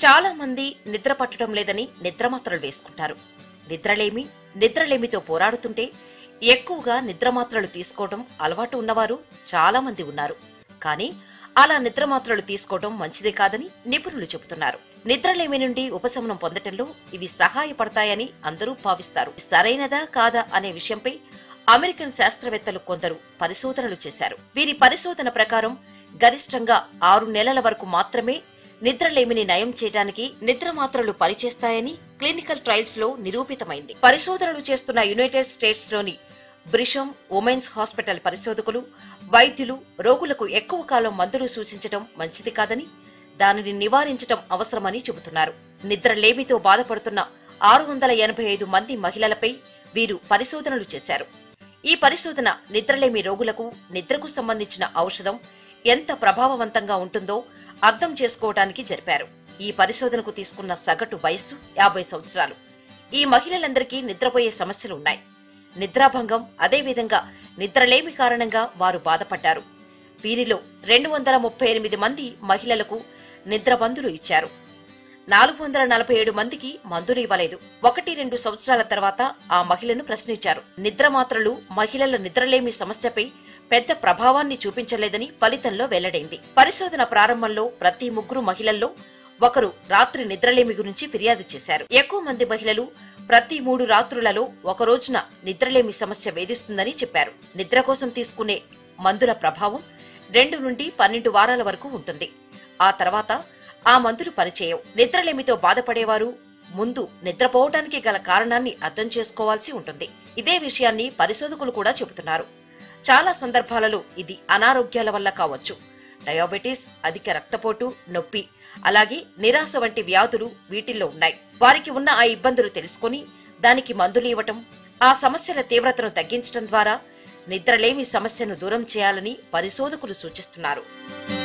చాలా మంది నిద్ర పట్టడం లేదని నిద్రమాత్రలు వేసుకుంటారు నిద్రలేమి నిద్రలేమితో పోరాడుతుంటే ఎక్కువగా నిద్రమాత్రలు తీసుకోవడం అలవాటు ఉన్నవారు చాలా మంది ఉన్నారు కానీ అలా నిద్రమాత్రలు తీసుకోవడం మంచిది కాదని నిపుణులు చెబుతున్నారు నిద్రలేమి నుండి ఉపశమనం పొందటంలో ఇవి సహాయపడతాయని అందరూ భావిస్తారు సరైనదా కాదా అనే విషయంపై అమెరికన్ శాస్త్రవేత్తలు కొందరు పరిశోధనలు చేశారు వీరి పరిశోధన ప్రకారం గరిష్టంగా ఆరు నెలల వరకు మాత్రమే నిద్రలేమిని నయం చేయడానికి నిద్ర మాత్రలు పనిచేస్తాయని క్లినికల్ ట్రయల్స్ లో నిరూపితమైంది పరిశోధనలు చేస్తున్న యునైటెడ్ స్టేట్స్ లోని బ్రిషం ఉమెన్స్ హాస్పిటల్ పరిశోధకులు వైద్యులు రోగులకు ఎక్కువ కాలం మందులు సూచించడం మంచిది కాదని దానిని నివారించడం అవసరమని చెబుతున్నారు నిద్రలేమితో బాధపడుతున్న ఆరు వందల ఎనభై ఐదు మంది మహిళలపై వీరు పరిశోధనలు చేశారు ఈ పరిశోధన నిద్రలేమి రోగులకు నిద్రకు సంబంధించిన ఔషధం ఎంత ప్రభావవంతంగా ఉంటుందో అర్థం చేసుకోవడానికి జరిపారు ఈ పరిశోధనకు తీసుకున్న సగటు వయస్సు యాభై సంవత్సరాలు ఈ మహిళలందరికీ నిద్రపోయే సమస్యలు ఉన్నాయి నిద్రాభంగం అదేవిధంగా నిద్రలేమి కారణంగా వారు బాధపడ్డారు వీరిలో రెండు వందల ముప్పై ఎనిమిది మంది మహిళలకు నిద్ర మందులు ఇచ్చారు నాలుగు వందల నలభై ఏడు మందికి మందులు ఇవ్వలేదు ఒకటి రెండు సంవత్సరాల తర్వాత ఆ మహిళను ప్రశ్నించారు నిద్ర మాత్రలు మహిళల నిద్రలేమి సమస్యపై పెద్ద ప్రభావాన్ని చూపించలేదని ఫలితంలో వెల్లడైంది పరిశోధన ప్రారంభంలో ప్రతి ముగ్గురు మహిళల్లో ఒకరు రాత్రి నిద్రలేమి గురించి ఫిర్యాదు చేశారు ఎక్కువ మంది మహిళలు ప్రతి మూడు రాత్రులలో ఒక రోజున నిద్రలేమి సమస్య వేధిస్తుందని చెప్పారు నిద్ర కోసం తీసుకునే మందుల ప్రభావం రెండు నుండి పన్నెండు వారాల వరకు ఉంటుంది ఆ తర్వాత ఆ మందులు పనిచేయవు నిద్రలేమితో బాధపడేవారు ముందు నిద్రపోవటానికి గల కారణాన్ని అర్థం చేసుకోవాల్సి ఉంటుంది ఇదే విషయాన్ని పరిశోధకులు కూడా చెబుతున్నారు చాలా సందర్భాలలో ఇది అనారోగ్యాల వల్ల కావచ్చు డయాబెటీస్ అధిక రక్తపోటు నొప్పి అలాగే నిరాశ వంటి వ్యాధులు వీటిల్లో ఉన్నాయి వారికి ఉన్న ఆ ఇబ్బందులు తెలుసుకొని దానికి మందులు ఇవ్వటం ఆ సమస్యల తీవ్రతను తగ్గించడం ద్వారా నిద్రలేమి సమస్యను దూరం చేయాలని పరిశోధకులు సూచిస్తున్నారు